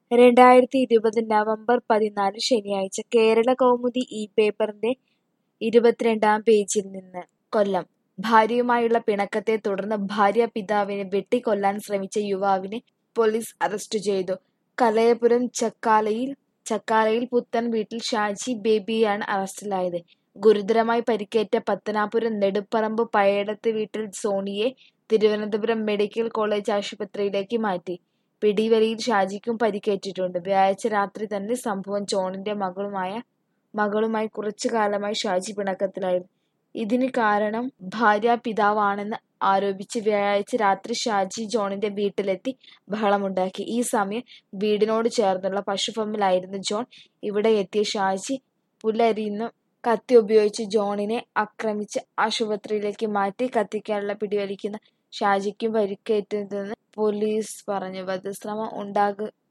രണ്ടായിരത്തി ഇരുപത് നവംബർ പതിനാല് ശനിയാഴ്ച കേരള കൗമുദി ഈ പേപ്പറിന്റെ ഇരുപത്തിരണ്ടാം പേജിൽ നിന്ന് കൊല്ലം ഭാര്യയുമായുള്ള പിണക്കത്തെ തുടർന്ന് ഭാര്യ പിതാവിനെ വെട്ടിക്കൊല്ലാൻ ശ്രമിച്ച യുവാവിനെ പോലീസ് അറസ്റ്റ് ചെയ്തു കലയപുരം ചക്കാലയിൽ ചക്കാലയിൽ പുത്തൻ വീട്ടിൽ ഷാജി ബേബിയാണ് അറസ്റ്റിലായത് ഗുരുതരമായി പരിക്കേറ്റ പത്തനാപുരം നെടുപ്പറമ്പ് പയ്യടത്ത് വീട്ടിൽ സോണിയെ തിരുവനന്തപുരം മെഡിക്കൽ കോളേജ് ആശുപത്രിയിലേക്ക് മാറ്റി പിടിവലിയിൽ ഷാജിക്കും പരിക്കേറ്റിട്ടുണ്ട് വ്യാഴാഴ്ച രാത്രി തന്നെ സംഭവം ജോണിന്റെ മകളുമായ മകളുമായി കുറച്ചു കാലമായി ഷാജി പിണക്കത്തിലായിരുന്നു ഇതിന് കാരണം ഭാര്യ പിതാവാണെന്ന് ആരോപിച്ച് വ്യാഴാഴ്ച രാത്രി ഷാജി ജോണിന്റെ വീട്ടിലെത്തി ബഹളമുണ്ടാക്കി ഈ സമയം വീടിനോട് ചേർന്നുള്ള പശുഫാമിലായിരുന്നു ജോൺ ഇവിടെ എത്തിയ ഷാജി പുലരിന്ന് കത്തി ഉപയോഗിച്ച് ജോണിനെ ആക്രമിച്ച് ആശുപത്രിയിലേക്ക് മാറ്റി കത്തിക്കാനുള്ള പിടിവലിക്കുന്ന ഷാജിക്കും പരിക്കേറ്റതെന്ന് പോലീസ് പറഞ്ഞു വധശ്രമം ഉണ്ടാക